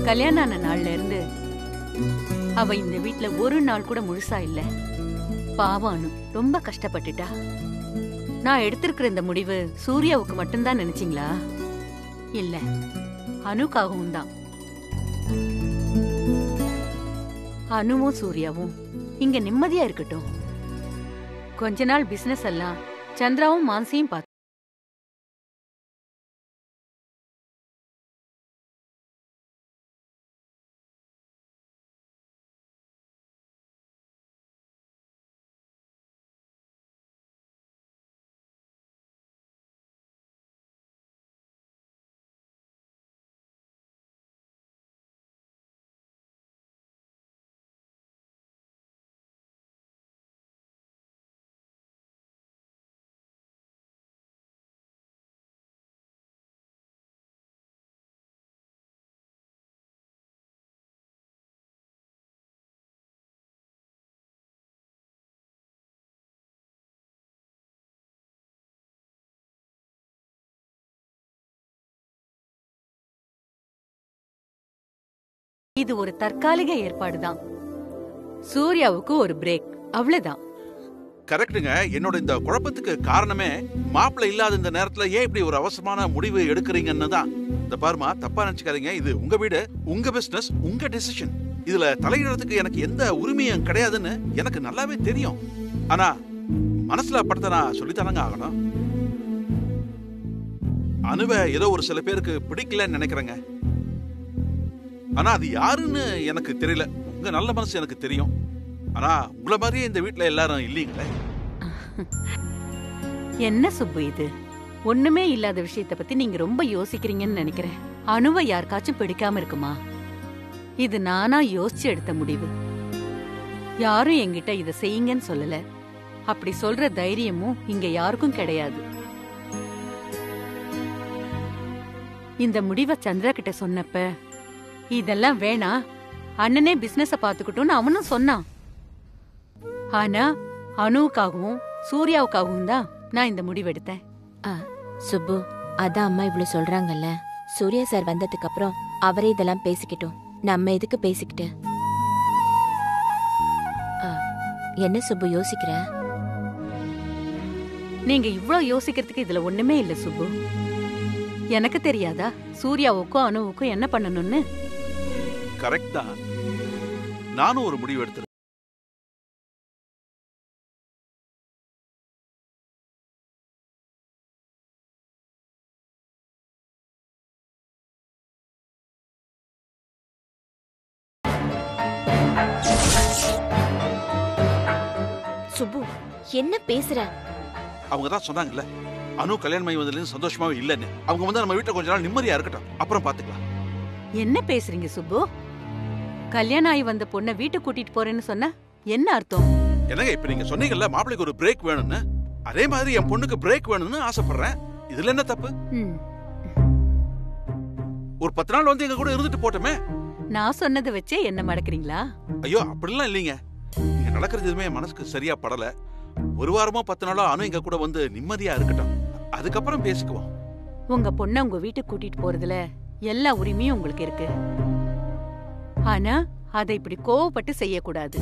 கல்யாணம் ஆன நாள்ல இருந்து அவ இந்த வீட்ல ஒரு நாள் கூட முழுசா இல்ல பாவம் அனு ரொம்ப கஷ்டப்பட்டுட்டா நான் எடுத்திருக்கிற இந்த முடிவு சூர்யாவுக்கு மட்டும்தான் நினைச்சீங்களா இல்ல அனுக்காகவும் தான் அனுவும் சூர்யாவும் இங்க நிம்மதியா இருக்கட்டும் கொஞ்ச நாள் பிசினஸ் எல்லாம் சந்திராவும் மான்சியும் பார்த்து இது ஒரு தற்காலிக ஏற்பாடுதான் சூர்யாவுக்கு ஒரு பிரேக் அவ்வளவுதான் கரெக்ட்டுங்க என்னோட இந்த குழப்பத்துக்கு காரணமே மாப்பிள்ளை இல்லாத இந்த நேரத்துல ஏன் இப்படி ஒரு அவசரமான முடிவு எடுக்கிறீங்கன்னு தான் இந்த பாருமா தப்பா நினைச்சுக்காதீங்க இது உங்க வீடு உங்க பிசினஸ் உங்க டெசிஷன் இதுல தலையிடறதுக்கு எனக்கு எந்த உரிமையும் கிடையாதுன்னு எனக்கு நல்லாவே தெரியும் ஆனா மனசுல படத்தை நான் சொல்லித்தானங்க ஆகணும் அணுவை ஏதோ ஒரு சில பேருக்கு பிடிக்கலன்னு நினைக்கிறேங்க ஆனா அது யாருன்னு எனக்கு தெரியல உங்க நல்ல மனசு எனக்கு தெரியும் ஆனா உங்கள மாதிரியே இந்த வீட்ல எல்லாரும் இல்லீங்களே என்ன சுப்பு இது ஒண்ணுமே இல்லாத விஷயத்த பத்தி நீங்க ரொம்ப யோசிக்கிறீங்கன்னு நினைக்கிறேன் அணுவை யாருக்காச்சும் பிடிக்காம இருக்குமா இது நானா யோசிச்சு எடுத்த முடிவு யாரும் என்கிட்ட இத செய்யுங்கன்னு சொல்லல அப்படி சொல்ற தைரியமும் இங்க யாருக்கும் கிடையாது இந்த முடிவை சந்திரா கிட்ட சொன்னப்ப இதெல்லாம் வேணாம் அண்ணனே பிசினஸ பாத்துக்கிட்டோம்னு அவனும் சொன்னான் ஆனா அணுவுக்காகவும் சூர்யாவுக்காகவும் தான் நான் இந்த முடிவெடுத்தேன் ஆ, சுப்பு அதான் அம்மா இவ்ளோ சொல்றாங்கல்ல சூர்யா சார் வந்ததுக்கு அப்புறம் அவரே இதெல்லாம் பேசிக்கிட்டோம் நம்ம எதுக்கு பேசிக்கிட்டு ஆ, என்ன சுப்பு யோசிக்கிற நீங்க இவ்ளோ யோசிக்கிறதுக்கு இதுல ஒண்ணுமே இல்ல சுப்பு எனக்கு தெரியாதா சூர்யாவுக்கும் அணுவுக்கும் என்ன பண்ணணும்னு கரெக்ட் தான் நானும் ஒரு முடிவு எடுத்திருக்கேன் சுப்பு என்ன பேசுற அவங்க தான் சொன்னாங்கல்ல அனு கல்யாணம் ஆகி வந்ததுலேருந்து சந்தோஷமாவே இல்லைன்னு அவங்க வந்து நம்ம வீட்டுல கொஞ்ச நாள் நிம்மதியா இருக்கட்டும் அப்புறம் பாத்துக்கலாம் என்ன பேசுறீங்க சுப்பு கல்யாணம் ஆகி வந்த பொண்ணை வீட்டுக்கு கூட்டிட்டு போறேன்னு சொன்னா என்ன அர்த்தம் என்னங்க இப்ப நீங்க சொன்னீங்கல்ல மாப்பிளைக்கு ஒரு பிரேக் வேணும்னு அதே மாதிரி என் பொண்ணுக்கு பிரேக் வேணும்னு ஆசைப்படுறேன் இதுல என்ன தப்பு ம், ஒரு பத்து நாள் வந்து எங்க கூட இருந்துட்டு போட்டோமே நான் சொன்னதை வச்சே என்ன மடக்குறீங்களா ஐயோ அப்படிலாம் இல்லைங்க இங்க நடக்கிறது எதுவுமே என் மனசுக்கு சரியா படல ஒரு வாரமோ பத்து நாளோ அனு எங்க கூட வந்து நிம்மதியா இருக்கட்டும் அதுக்கப்புறம் பேசிக்குவோம் உங்க பொண்ணை உங்க வீட்டுக்கு கூட்டிட்டு போறதுல எல்லா உரிமையும் உங்களுக்கு இருக்கு ஆனா அதை இப்படி கோவப்பட்டு செய்யக்கூடாது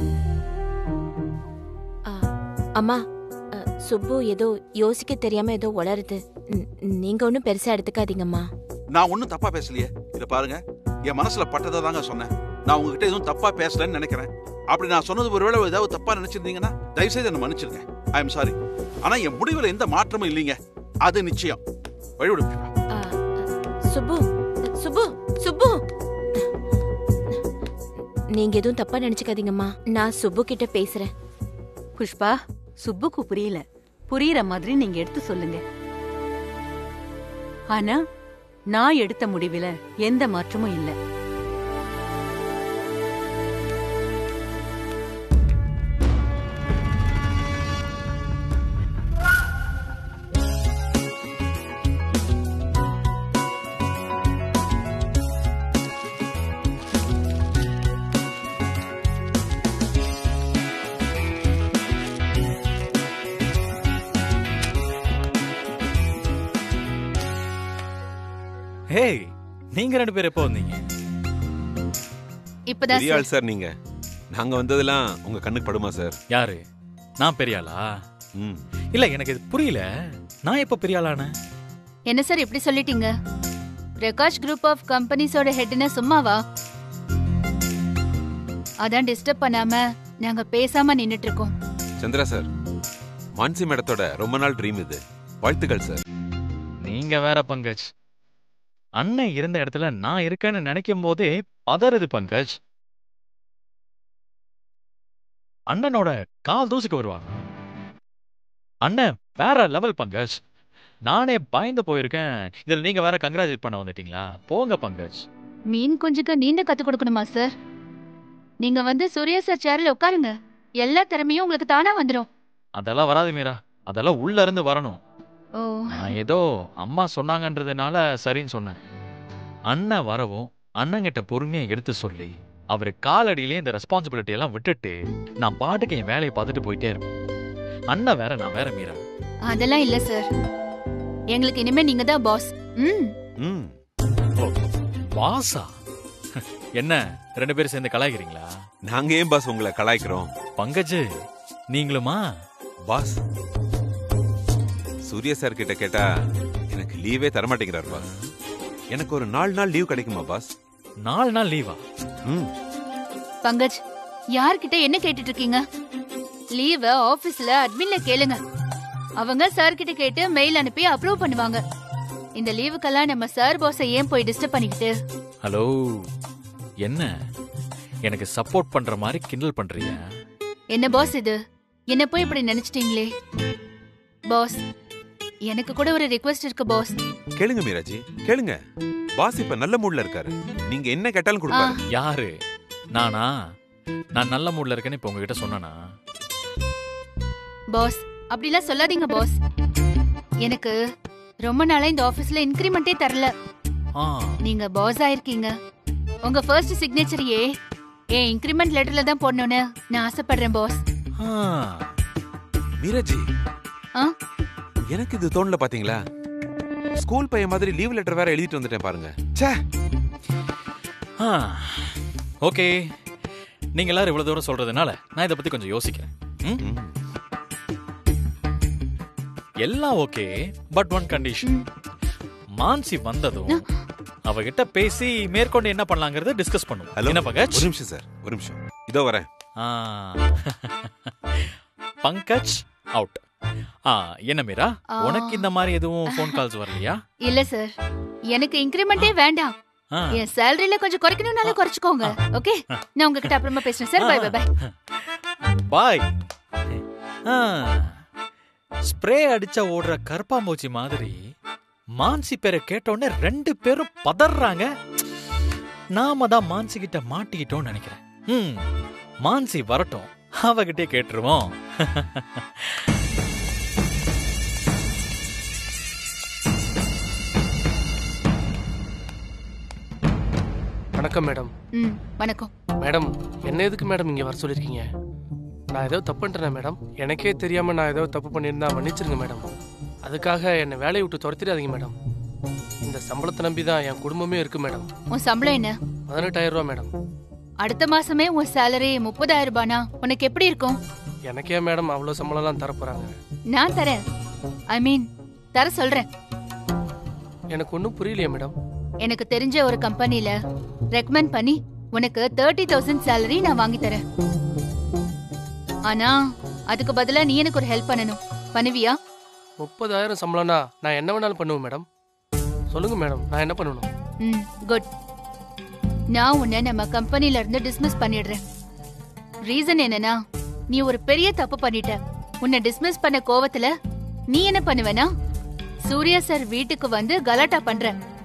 ஆ, அம்மா அ, சுப்பு ஏதோ யோசிக்க தெரியாம ஏதோ உளருது ம், நீங்க ஒன்றும் பெருசா எடுத்துக்காதீங்கம்மா நான் ஒன்னும் தப்பா பேசலையே இத பாருங்க என் மனசுல பட்டதை தாங்க சொன்னேன் நான் உங்ககிட்ட எதுவும் தப்பா பேசலன்னு நினைக்கிறேன் அப்படி நான் சொன்னது ஒருவேளை ஏதாவது தப்பா நினைச்சிருந்தீங்கன்னா தயவு செய்து என்ன மன்னிச்சிருங்க ஐ எம் சாரி ஆனா என் முடிவுல எந்த மாற்றமும் இல்லைங்க அது நிச்சயம் வழிவிடு புஷ்பா. ஆ, சுப்பு சுப்பு சுப்பு நீங்க எதுவும் தப்பா நினைச்சுக்காதீங்கம்மா நான் சுப்பு கிட்ட பேசுறேன் புஷ்பா சுப்புக்கு புரியல புரியுற மாதிரி நீங்க எடுத்து சொல்லுங்க ஆனா நான் எடுத்த முடிவுல எந்த மாற்றமும் இல்ல ஹேய் நீங்க ரெண்டு பேரும் எப்போ வந்தீங்க இப்பதான் பெரிய சார் ஆள் சார் நீங்க நாங்க வந்ததெல்லாம் உங்க கண்ணுக்கு படுமா சார் யாரு நான் பெரிய ஆளா ம் இல்ல எனக்கு இது புரியல நான் எப்ப பெரிய ஆளானேன் என்ன சார் இப்படி சொல்லிட்டீங்க பிரகாஷ் குரூப் ஆஃப் கம்பெனிஸோட ஹெட்னு சும்மாவா அதான் டிஸ்டர்ப் பண்ணாம நாங்க பேசாம நின்னுட்டு இருக்கோம் சந்திரா சார் மான்சி மேடத்தோட ரொம்ப நாள் ட்ரீம் இது வாழ்த்துக்கள் சார் நீங்க வேற பங்கஜ் அண்ணன் இருந்த இடத்துல நான் இருக்கேன்னு நினைக்கும் போதே பதறுது பங்கஜ் அண்ணனோட கால் தூசுக்கு வருவாங்க அண்ணன் வேற லெவல் பங்கஜ் நானே பயந்து போயிருக்கேன் இதுல நீங்க வேற கங்க்ராச்சுலேட் பண்ண வந்துட்டீங்களா போங்க பங்கஜ் மீன் குஞ்சுக்கு நீண்ட கத்து கொடுக்கணுமா சார் நீங்க வந்து சூர்யா சார் சேர்ல உட்காருங்க எல்லா திறமையும் உங்களுக்கு தானா வந்துடும் அதெல்லாம் வராது மீரா அதெல்லாம் உள்ள இருந்து வரணும் ஓ நான் ஏதோ அம்மா சொன்னாங்கன்றதுனால சரின்னு சொன்னேன் அண்ணன் வரவும் அண்ணங்கிட்ட பொறுமையா எடுத்து சொல்லி அவர் காலடியிலே இந்த ரெஸ்பான்சிபிலிட்டி எல்லாம் விட்டுட்டு நான் பாட்டுக்கு என் வேலையை பார்த்துட்டு போயிட்டே இருப்பேன் அண்ணன் வேற நான் வேற மீரா அதெல்லாம் இல்ல சார் எங்களுக்கு இனிமே நீங்க தான் பாஸ் ம் ம் வாசா என்ன ரெண்டு பேரும் சேர்ந்து கலாய்க்கிறீங்களா நாங்க ஏன் பாஸ் உங்களை கலாய்க்கிறோம் பங்கஜ் நீங்களுமா பாஸ் சூர்யா சார் கிட்ட கேட்டா எனக்கு லீவே தரமாட்டேங்கிறார் பாஸ் எனக்கு ஒரு நாலு நாள் லீவ் கிடைக்குமா பாஸ் நாலு நாள் லீவா ம் பங்கஜ் யார்கிட்ட என்ன கேட்டுட்டு இருக்கீங்க லீவ ஆபீஸ்ல அட்மின்ல கேளுங்க அவங்க சார் கிட்ட கேட்டு மெயில் அனுப்பி அப்ரூவ் பண்ணுவாங்க இந்த லீவுக்கெல்லாம் நம்ம சார் பாஸை ஏன் போய் டிஸ்டர்ப் பண்ணிக்கிட்டு ஹலோ என்ன எனக்கு சப்போர்ட் பண்ற மாதிரி கிண்டல் பண்றீங்க என்ன பாஸ் இது என்ன போய் இப்படி நினைச்சிட்டீங்களே பாஸ் எனக்கு கூட ஒரு ரிக்வெஸ்ட் இருக்கு பாஸ் கேளுங்க மீராஜி கேளுங்க பாஸ் இப்ப நல்ல மூட்ல இருக்காரு நீங்க என்ன கேட்டாலும் கொடுப்பாரு யாரு நானா நான் நல்ல மூட்ல இருக்கேன்னு இப்ப உங்ககிட்ட சொன்னனா பாஸ் அப்படிலாம் சொல்லாதீங்க பாஸ் எனக்கு ரொம்ப நாளா இந்த ஆபீஸ்ல இன்கிரிமெண்டே தரல ஆ நீங்க பாஸ் ஆயிருக்கீங்க உங்க ஃபர்ஸ்ட் சிக்னேச்சரையே என் இன்கிரிமெண்ட் லெட்டர்ல தான் போடணும்னு நான் ஆசைப்படுறேன் பாஸ் ஆ. மீராஜி ஆ? எனக்கு இது தோணல பாத்தீங்களா ஸ்கூல் பையன் மாதிரி லீவ் லெட்டர் வேற எழுதிட்டு வந்துட்டேன் பாருங்க ச்சே ஆ. ஓகே நீங்க எல்லாரும் இவ்வளவு தூரம் சொல்றதுனால நான் இதை பத்தி கொஞ்சம் யோசிக்கிறேன் ம்? ம். எல்லாம் okay but one condition Mansi வந்ததும் அவகிட்ட பேசி மேற்கொண்டு என்ன பண்ணலாங்கிறத டிஸ்கஸ் பண்ணுவோம் ஹலோ என்ன பங்கஜ் ஒரு நிமிஷம் சார் ஒரு நிமிஷம் இதோ வரேன் ஆ. பங்கஜ் அவுட் ஆ என்ன மீரா ஆ. உனக்கு இந்த மாதிரி எதுவும் ஃபோன் கால்ஸ் வரலையா இல்ல சார் எனக்கு இன்கிரிமெண்டே வேண்டாம் ஆ. என் சேலரியில கொஞ்சம் குறைக்கணும்னாலும் குறைச்சுக்கோங்க ஓகே நான் உங்ககிட்ட அப்புறமா பேசுறேன் sir bye bye bye bye spray அடிச்சா ஓடுற கருப்பாம்பூச்சி மாதிரி மான்சி பேரை கேட்டோடனே ரெண்டு பேரும் பதறாங்க நாம தான் மான்சி கிட்ட மாட்டிக்கிட்டோம்னு நினைக்கிறேன் ம் மான்சி வரட்டும் அவகிட்டே கேட்டுருவோம் வணக்கம் மேடம் ம் வணக்கம் மேடம் என்ன எதுக்கு மேடம் இங்கே வர சொல்லியிருக்கீங்க நான் ஏதோ தப்பு பண்ணிட்டேனா மேடம் எனக்கே தெரியாமல் நான் ஏதோ தப்பு பண்ணியிருந்தா மன்னிச்சிருங்க மேடம் அதுக்காக என்னை வேலையை விட்டு துரத்திடாதீங்க மேடம் இந்த சம்பளத்தை நம்பி தான் என் குடும்பமே இருக்கு மேடம் உன் சம்பளம் என்ன பதினெட்டாயிரம் ரூபா மேடம் அடுத்த மாசமே உன் சேலரி முப்பதாயிரம் ரூபானா உனக்கு எப்படி இருக்கும் எனக்கே மேடம் அவ்வளோ சம்பளம்லாம் தர போகிறாங்க நான் தரேன் ஐ மீன் தர சொல்றேன் எனக்கு ஒன்றும் புரியலையே மேடம் எனக்கு தெரிஞ்ச ஒரு கம்பெனில ரெக்கமெண்ட் பண்ணி உனக்கு தேர்ட்டி தௌசண்ட் சேலரி நான் வாங்கி தரேன் ஆனா அதுக்கு பதிலா நீ எனக்கு ஒரு ஹெல்ப் பண்ணணும் பண்ணுவியா முப்பதாயிரம் சம்பளம்னா நான் என்ன வேணாலும் பண்ணுவேன் மேடம் சொல்லுங்க மேடம் நான் என்ன பண்ணணும் ம் குட் நான் உன்னை நம்ம கம்பெனில இருந்து டிஸ்மிஸ் பண்ணிடுறேன் ரீசன் என்னன்னா நீ ஒரு பெரிய தப்பு பண்ணிட்ட உன்னை டிஸ்மிஸ் பண்ண கோவத்துல நீ என்ன பண்ணுவேனா சூர்யா சார் வீட்டுக்கு வந்து கலாட்டா பண்ற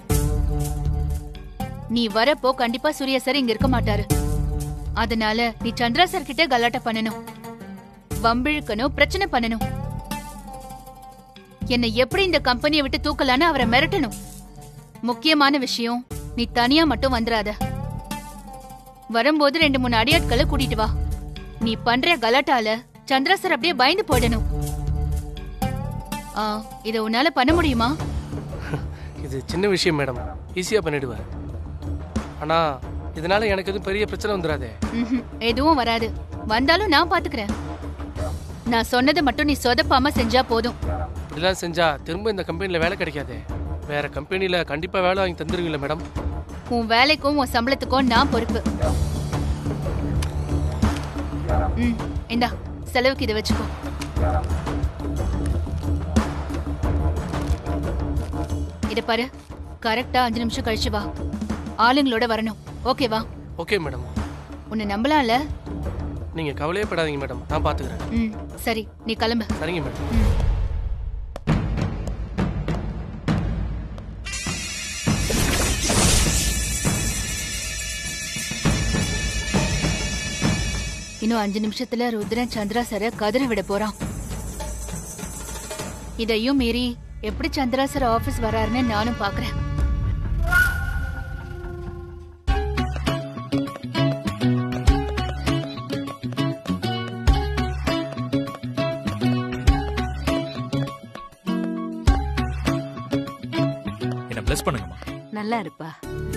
நீ வரப்போ கண்டிப்பா சூர்யா சார் இங்க இருக்க மாட்டாரு அதனால நீ சந்திரா சார் கிட்ட கலாட்டா பண்ணணும் வம்பிழுக்கணும் பிரச்சனை பண்ணணும் என்னை எப்படி இந்த கம்பெனியை விட்டு தூக்கலான்னு அவரை மிரட்டணும் முக்கியமான விஷயம் நீ தனியா மட்டும் வந்துராத வரும்போது ரெண்டு மூணு அடியாட்களை கூட்டிட்டு வா நீ பண்ற கலாட்டால சந்திரா சார் அப்படியே பயந்து போயிடணும் ஆ இத உன்னால பண்ண முடியுமா இது சின்ன விஷயம் மேடம் ஈஸியாக பண்ணிடுவேன் ஆனால் இதனால எனக்கு எதுவும் பெரிய பிரச்சனை வந்துடாதே ம்ஹும். எதுவும் வராது வந்தாலும் நான் பாத்துக்கிறேன் நான் சொன்னதை மட்டும் நீ சொதப்பாம செஞ்சா போதும் இப்படிலாம் செஞ்சா திரும்ப இந்த கம்பெனில வேலை கிடைக்காதே வேற கம்பெனில கண்டிப்பா வேலை வாங்கி தந்துருவீங்களா மேடம் உன் வேலைக்கும் உன் சம்பளத்துக்கும் நான் பொறுப்பு ம் இந்தா செலவுக்கு இதை வச்சுக்கோ இத பாரு கரெக்டா அஞ்சு நிமிஷம் கழிச்சு வா ஆளுங்களோட வரணும் ஓகேவா ஓகே மேடம் உன்னை நம்பலாம்ல நீங்க கவலையே படாதீங்க மேடம் நான் பாத்துக்கிறேன் ம் சரி நீ கிளம்பு சரிங்க மேடம் ம் இன்னும் அஞ்சு நிமிஷத்துல ருத்ரன் சந்திரா சார கதற விட போறான் இதையும் மீறி எப்படி சந்திரா சார் ஆபீஸ் வராருன்னு நானும் பாக்குறேன் என்ன பிளஸ் பண்ணுங்கம்மா நல்லா இருப்பா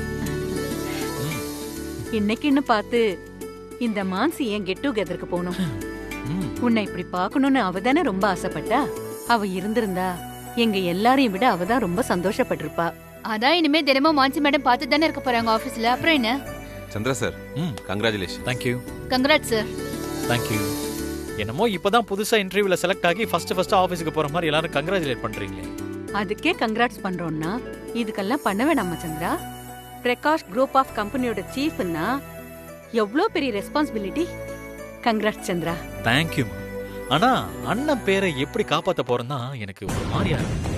இன்னைக்குன்னு பார்த்து இந்த மான்சி ஏன் கெட் டுகெதருக்கு போகணும் ம். உன்னை இப்படி பார்க்கணும்னு அவ தானே ரொம்ப ஆசைப்பட்டா அவ இருந்திருந்தா எங்க எல்லாரையும் விட அவ தான் ரொம்ப சந்தோஷப்பட்டிருப்பா அதான் இனிமே தினமும் மான்சி மேடம் பார்த்து தானே இருக்க போறாங்க ஆபீஸ்ல அப்புறம் என்ன சந்திரா சார் ம் congratulation thank you congrat sir thank you என்னமோ இப்பதான் புதுசா இன்டர்வியூல செலக்ட் ஆகி ஃபர்ஸ்ட் ஃபர்ஸ்ட் ஆபீஸ்க்கு போற மாதிரி எல்லாரும் கங்க்ராச்சுலேட் பண்றீங்களே அதுக்கே கங்க்ராட்ஸ் பண்றோம்னா இதுக்கெல்லாம் பண்ண வேணாமா சந்திரா பிரகாஷ் குரூப் ஆஃப் கம்பெனியோட சீஃப்னா எவ்வளோ பெரிய ரெஸ்பான்சிபிலிட்டி கங்க்ராட்ஸ் சந்திரா தேங்க்யூ ஆனா அண்ணன் பேரை எப்படி காப்பாத்த போறேன்னா எனக்கு ஒரு மாதிரியா இருக்கு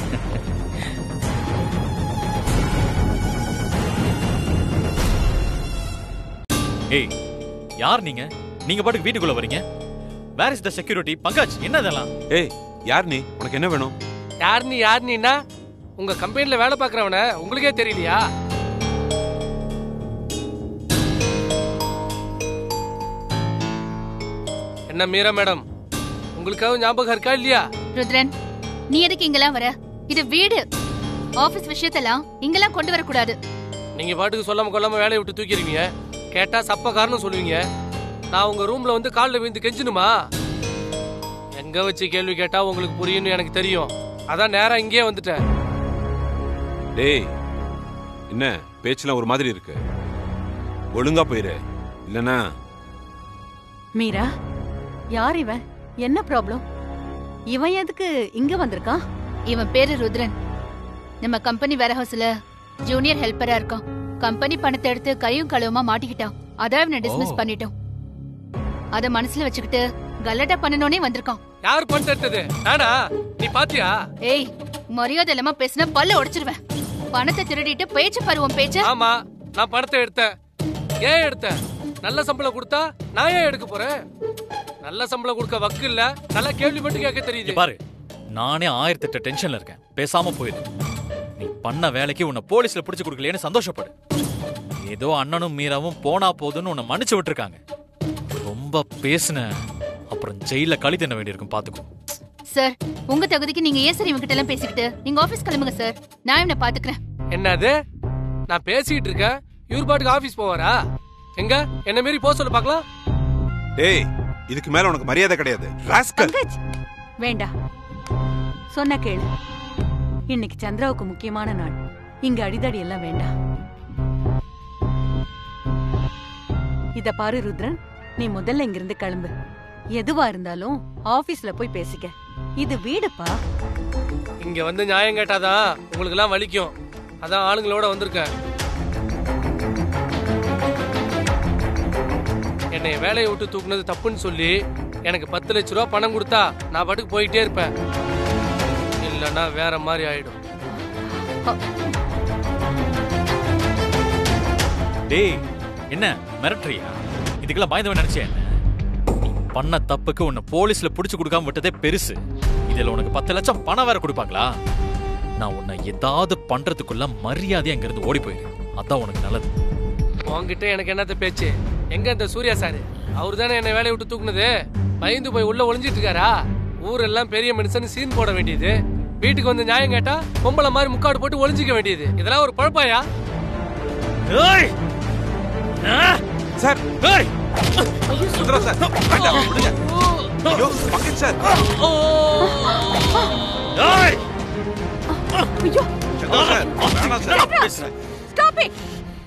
ஏய் யார் நீங்க நீங்க பாட்டுக்கு வீட்டுக்குள்ள வரீங்க where is the security Pankaj என்ன இதெல்லாம் ஏய் யார் நீ உனக்கு என்ன வேணும் யார் நீ யார் நீன்னா உங்க கம்பெனில வேலை பார்க்கறவன உங்களுக்கே தெரியலையா என்ன மீரா மேடம் உங்களுக்காக ஞாபகம் இருக்கா இல்லையா ருத்ரன் நீ எதுக்கு இங்கெல்லாம் வர இது வீடு ஆபீஸ் விஷயத்தெல்லாம் இங்கெல்லாம் கொண்டு வரக்கூடாது நீங்க பாட்டுக்கு சொல்லாம கொள்ளாம வேலையை விட்டு தூக்கிடுவீங்க கேட்டா சப்ப காரணம் சொல்லுவீங்க நான் உங்க ரூம்ல வந்து காலில் விழுந்து கெஞ்சணுமா எங்க வச்சு கேள்வி கேட்டா உங்களுக்கு புரியும்னு எனக்கு தெரியும் அதான் நேரா இங்கேயே வந்துட்டேன் டேய் என்ன பேச்செல்லாம் ஒரு மாதிரி இருக்கு ஒழுங்கா போயிரு இல்லனா மீரா யார் இவன் என்ன ப்ராப்ளம் இவன் எதுக்கு இங்க வந்திருக்கான் இவன் பேரு ருத்ரன் நம்ம கம்பெனி வேர் ஹவுஸ்ல ஜூனியர் ஹெல்ப்பரா இருக்கான் கம்பெனி பணத்தை எடுத்து கையும் களவுமா மாட்டிக்கிட்டான் அதான் இவனை டிஸ்மிஸ் ஓ. பண்ணிட்டோம் அத மனசுல வச்சுக்கிட்டு கல்லட்டா பண்ணனோனே வந்திருக்கான் யார் பண்ணிட்டு எடுத்தது நானா நீ பாத்தியா ஏய் மரியாதை இல்லாம பேசினா பல்ல உடைச்சிருவேன் பணத்தை திருடிட்டு பேச்சு பருவம் பேச்ச ஆமா நான் பணத்தை எடுத்தேன் ஏன் எடுத்தேன் நல்ல சம்பளம் கொடுத்தா நான் ஏன் எடுக்க போறேன் நல்ல சம்பளம் கொடுக்க வக்கு இல்ல நல்லா கேள்வி மட்டும் கேட்க இங்க தெரியுது பாரு நானே ஆயிரத்தெட்டு டென்ஷன்ல இருக்கேன் பேசாம போயிடு நீ பண்ண வேலைக்கு உன்னை போலீஸ்ல பிடிச்சு கொடுக்கலையேன்னு சந்தோஷப்படு ஏதோ அண்ணனும் மீராவும் போனா போதுன்னு உன்னை மன்னிச்சு விட்டுருக்காங்க ரொம்ப பேசுன அப்புறம் ஜெயில களி தின்ன வேண்டியிருக்கும் பாத்துக்கோ சார் உங்க தகுதிக்கு நீங்க ஏன் சார் இவங்கிட்ட எல்லாம் பேசிக்கிட்டு நீங்க ஆபீஸ் கிளம்புங்க சார் நான் இவனை பாத்துக்கிறேன் என்னது நான் பேசிக்கிட்டு இருக்கேன் இவர் பாட்டுக்கு ஆபீஸ் போவாரா எங்க என்ன மாரி போக சொல்ல பார்க்கலாம் டேய் இதுக்கு மேல உனக்கு மரியாதை கிடையாது ராஸ்கல் பங்கஜ் வேண்டாம் சொன்ன கேளு இன்னைக்கு சந்திராவுக்கு முக்கியமான நாள் இங்க அடிதடி எல்லாம் வேண்டாம் இத பாரு ருத்ரன் நீ முதல்ல இங்கிருந்து கிளம்பு எதுவா இருந்தாலும் ஆபீஸ்ல போய் பேசிக்க இது வீடுப்பா இங்க வந்து நியாயம் கேட்டாதான் உங்களுக்கு எல்லாம் வலிக்கும் அதான் ஆளுங்களோட வந்திருக்கேன் என்னை வேலையை விட்டு தூக்குனது தப்புன்னு சொல்லி எனக்கு பத்து லட்ச ரூபா பணம் கொடுத்தா நான் பாட்டுக்கு போயிட்டே இருப்பேன் இல்லைன்னா வேற மாதிரி ஆயிடும் டேய் என்ன மிரட்டுறியா இதுக்கெல்லாம் பயந்தவன் நினைச்சேன் என்ன நீ பண்ண தப்புக்கு உன்னை போலீஸ்ல புடிச்சு கொடுக்காம விட்டதே பெருசு இதுல உனக்கு பத்து லட்சம் பணம் வேற கொடுப்பாங்களா நான் உன்னை ஏதாவது பண்றதுக்குள்ள மரியாதையா அங்க இருந்து ஓடி போயிரு அதான் உனக்கு நல்லது உன்கிட்ட எனக்கு என்னத்த பேச்சு எங்க இந்த சூர்யா சாரு அவரு தானே என்னை வேலையை விட்டு தூக்குனது பயந்து போய் உள்ள ஒளிஞ்சிட்டு இருக்காரா ஊரெல்லாம் பெரிய மனுஷன் சீன் போட வேண்டியது வீட்டுக்கு வந்து நியாயம் கேட்டா பொம்பளை மாதிரி முக்காடு போட்டு ஒளிஞ்சிக்க வேண்டியது இதெல்லாம் ஒரு பழப்பாயா ஏய் சார் ஏய் சுந்தரா சார் வேண்டாம், விடுங்க ஐயோ பங்கஜ் சார் ஏய் ஐயோ சந்திரா சார் வேணாம் சார் ஸ்டாப் இட்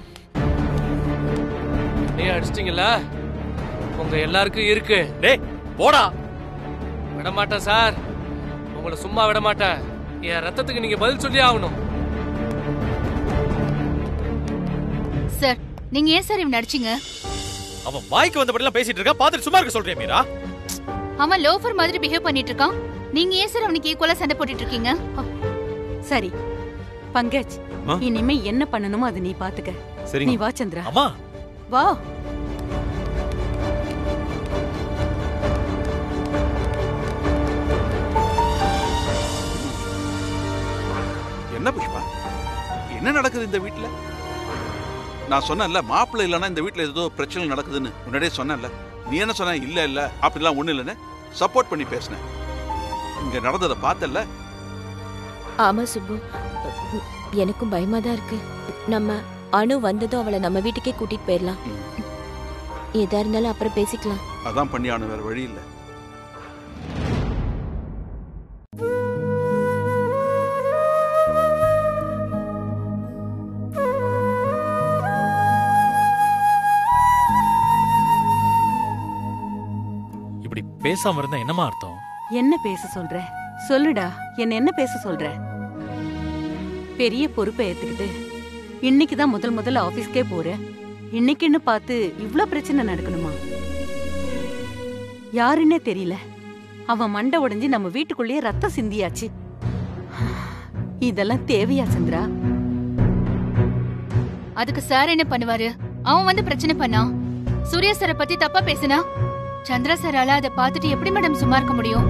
நீ அடிச்சிட்டீங்கல்ல உங்க எல்லாருக்கும் இருக்கு டேய் போடா விட மாட்டேன் சார் உங்களை சும்மா விட மாட்டேன் என் ரத்தத்துக்கு நீங்க பதில் சொல்லி ஆகணும் சார் நீங்க ஏன் சார் இவன் நடிச்சீங்க அவன் வாய்க்கு வந்தபடிலாம் பேசிட்டு இருக்கா பாத்துட்டு சும்மா இருக்க சொல்றியா மீரா அவன் லோஃபர் மாதிரி பிஹேவ் பண்ணிட்டு இருக்கான் நீங்க ஏன் சார் அவனுக்கு ஈக்குவலா சண்டை போட்டுட்டு இருக்கீங்க சரி பங்கஜ் ஆ? இனிமே என்ன பண்ணணுமோ அதை நீ பாத்துக்க நீ சரிங்க வா சந்திரா அம்மா வா என்ன புஷ்பா என்ன நடக்குது இந்த வீட்ல நான் சொன்னேன்ல மாப்பிள்ளை இல்லைன்னா இந்த வீட்ல ஏதோ பிரச்சனை நடக்குதுன்னு முன்னாடியே சொன்னேன்ல நீ என்ன சொன்ன இல்ல இல்ல அப்படிலாம் ஒண்ணு இல்லைன்னு சப்போர்ட் பண்ணி பேசினேன் இங்க நடந்ததை பார்த்தல்ல ஆமா சுப்பு எனக்கும் பயமா தான் இருக்கு நம்ம அணு வந்ததும் அவளை நம்ம வீட்டுக்கே கூட்டிட்டு போயிடலாம் ம். எதா இருந்தாலும் அப்புறம் பேசிக்கலாம் அதான் பண்ணியானு வேற வழி இல்ல இப்படி பேசாம இருந்தா என்னமா அர்த்தம் என்ன பேச சொல்ற சொல்லுடா என்ன என்ன பேச சொல்ற பெரிய பொறுப்பை ஏத்துக்கிட்டு இன்னைக்கு தான் முதல் முதல்ல ஆபீஸ்க்கே போற இன்னைக்குன்னு பார்த்து இவ்ளோ பிரச்சனை நடக்கணுமா யாருன்னே தெரியல அவன் மண்டை உடைஞ்சு நம்ம வீட்டுக்குள்ளேயே ரத்தம் சிந்தியாச்சு இதெல்லாம் தேவையா சந்திரா அதுக்கு சார் என்ன பண்ணுவாரு அவன் வந்து பிரச்சனை பண்ணான் சூர்யா சாரை பத்தி தப்பா பேசினா சந்திரா சாரால அதை பார்த்துட்டு எப்படி மேடம் சும்மா இருக்க முடியும்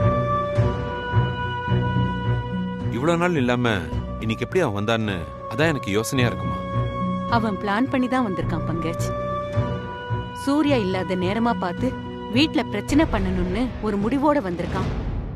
இவ்வளவு நாள் இல்லாம இன்னைக்கு எப்படி அவன் வந்தான்னு அதான் எனக்கு யோசனையா இருக்குமா அவன் பிளான் பண்ணி தான் வந்திருக்கான் பங்கஜ் சூர்யா இல்லாத நேரமா பார்த்து வீட்ல பிரச்சனை பண்ணணும்னு ஒரு முடிவோட வந்திருக்கான்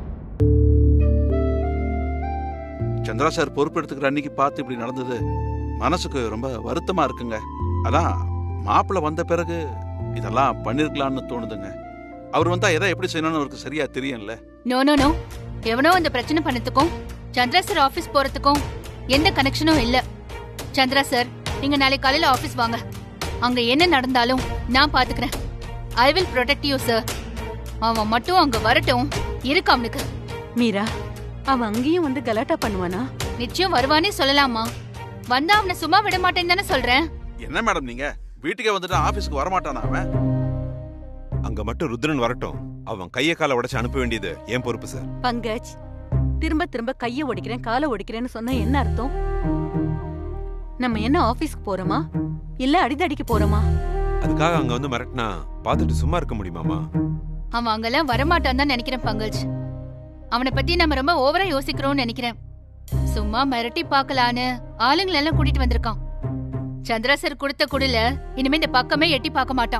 சந்திரா சார் பொறுப்பெடுத்துக்கிற அன்னைக்கு பார்த்து இப்படி நடந்தது மனசுக்கு ரொம்ப வருத்தமா இருக்குங்க அதான் மாப்பிள்ளை வந்த பிறகு இதெல்லாம் பண்ணிருக்கலாம்னு தோணுதுங்க அவர் வந்தா எதை எப்படி செய்யணும்னு அவருக்கு சரியா தெரியும்ல நோ நோ நோ எவனோ அந்த பிரச்சனை பண்ணதுக்கும் சந்திரா சார் ஆபீஸ் போறதுக்கும் எந்த கனெக்ஷனும் இல்ல சந்திரா சார் நீங்க நாளைக்கு காலையில ஆபீஸ் வாங்க அங்க என்ன நடந்தாலும் நான் பாத்துக்கிறேன் I will protect you sir அவன் மட்டும் அங்க வரட்டும் இருக்கு அவனுக்கு மீரா அவன் அங்கேயும் வந்து கலாட்டா பண்ணுவானா நிச்சயம் வருவானே சொல்லலாமா வந்தா அவனை சும்மா விட மாட்டேன்னு தானே சொல்றேன் என்ன மேடம் நீங்க வீட்டுக்கே வந்துட்டு ஆபீஸ்க்கு வரமாட்டானா அவன் அங்க மட்டும் ருத்ரன் வரட்டும் அவன் கைய காலை உடைச்சு அனுப்ப வேண்டியது என் பொறுப்பு சார் பங்கஜ் திரும்ப திரும்ப கைய ஒடிக்கிறேன் காலை ஒடிக்கிறேன்னு சொன்னா என்ன அர்த்தம் நம்ம என்ன ஆபீஸ்க்கு போறோமா இல்ல அடிதடிக்கு போறோமா அதுக்காக அங்க வந்து மிரட்டினா பார்த்துட்டு சும்மா இருக்க முடியுமாமா அவன் அங்கெல்லாம் வரமாட்டான் தான் நினைக்கிறேன் பங்கஜ் அவனை பத்தி நம்ம ரொம்ப ஓவரா யோசிக்கிறோம்னு நினைக்கிறேன் சும்மா மிரட்டி பார்க்கலான்னு ஆளுங்களை எல்லாம் கூட்டிட்டு வந்திருக்கான் சந்திரா சார் கொடுத்த குடில இனிமே இந்த பக்கமே எட்டி பார்க்க மாட்டான்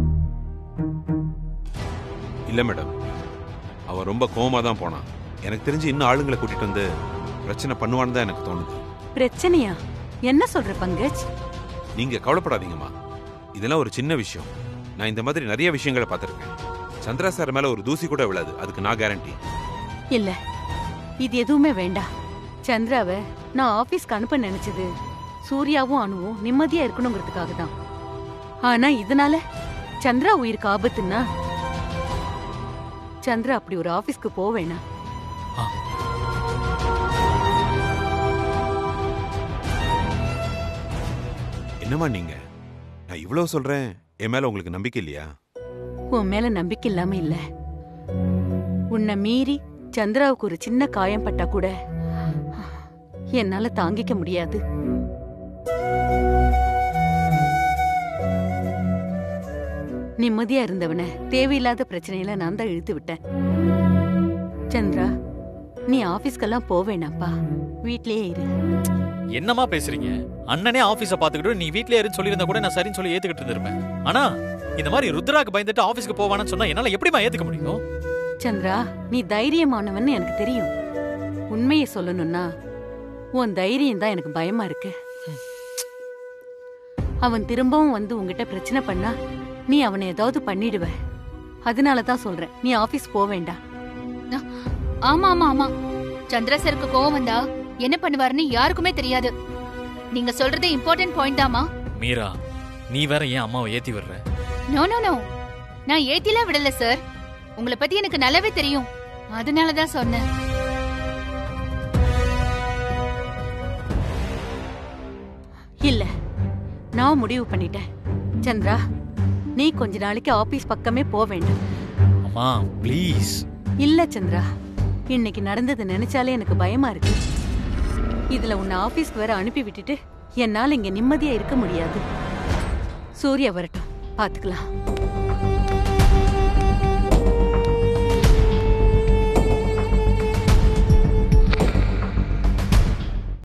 இல்ல மேடம் அவன் ரொம்ப கோவமா தான் போனான் எனக்கு தெரிஞ்சு இன்னும் ஆளுங்களை கூட்டிட்டு வந்து பிரச்சனை பண்ணுவான்னு தான் எனக்கு தோணுது பிரச்சனையா என்ன சொல்ற பங்கஜ் நீங்க கவலைப்படாதீங்கம்மா இதெல்லாம் ஒரு சின்ன விஷயம் நான் இந்த மாதிரி நிறைய விஷயங்களை பார்த்திருக்கேன் சந்திரா சார் மேல ஒரு தூசி கூட விழாது அதுக்கு நான் கேரண்டி இல்ல இது எதுவுமே வேண்டாம் சந்திராவை நான் ஆபீஸ்க்கு அனுப்ப நினைச்சது சூர்யாவும் அணுவும் நிம்மதியா இருக்கணுங்கிறதுக்காக தான் ஆனா இதனால சந்திரா உயிருக்கு ஆபத்துன்னா சந்திரா அப்படி ஒரு ஆபீஸ்க்கு போவேனா என்னம்மா நீங்க நான் இவ்வளவு சொல்றேன் என் மேல உங்களுக்கு நம்பிக்கை இல்லையா உன் மேல நம்பிக்கை இல்லாம இல்ல உன்னை மீறி சந்திராவுக்கு ஒரு சின்ன காயம் பட்டா கூட என்னால தாங்கிக்க முடியாது நிம்மதியா இருந்தவன தேவையில்லாத பிரச்சனையில நான் தான் இழுத்து விட்டேன் சந்திரா நீ ஆபீஸ்க்கெல்லாம் போவேனாப்பா வீட்லயே இரு என்னமா பேசுறீங்க அண்ணனே ஆபீஸ பாத்துக்கிட்டு நீ வீட்லயே இருந்து சொல்லியிருந்தா கூட நான் சரின்னு சொல்லி ஏத்துக்கிட்டு இருந்திருப்பேன் ஆனா இந்த மாதிரி ருத்ராக்கு பயந்துட்டு ஆபீஸ்க்கு போவானு சொன்னா என்னால எப்படிமா ஏத்துக்க முடியும் சந்திரா நீ தைரியமானவன்னு எனக்கு தெரியும் உண்மையை சொல்லணும்னா உன் தைரியம் தான் எனக்கு பயமா இருக்கு அவன் திரும்பவும் வந்து உங்ககிட்ட பிரச்சனை பண்ணா நீ அவனை ஏதாவது பண்ணிடுவ அதனால தான் சொல்றேன் நீ ஆபீஸ் போக வேண்டாம் ஆமா ஆமா ஆமா சந்திரா சாருக்கு கோவம் வந்தா என்ன பண்ணுவாருன்னு யாருக்குமே தெரியாது நீங்க சொல்றது இம்பார்ட்டன்ட் பாயிண்ட் தாமா மீரா நீ வேற ஏன் அம்மாவை ஏத்தி விடுற நோ நோ நோ நான் ஏத்திலாம் விடல சார் உங்களை பத்தி எனக்கு நல்லாவே தெரியும் அதனால தான் சொன்னேன் இல்ல நான் முடிவு பண்ணிட்டேன் சந்திரா நீ கொஞ்ச நாளைக்கு ஆபீஸ் பக்கமே போக வேண்டாம் அம்மா ப்ளீஸ் இல்ல சந்திரா இன்னைக்கு நடந்தது நினைச்சாலே எனக்கு பயமா இருக்கு இதுல உன்னை ஆபீஸ்க்கு வேற அனுப்பி விட்டுட்டு என்னால இங்க நிம்மதியா இருக்க முடியாது சூர்யா வரட்டும் பாத்துக்கலாம்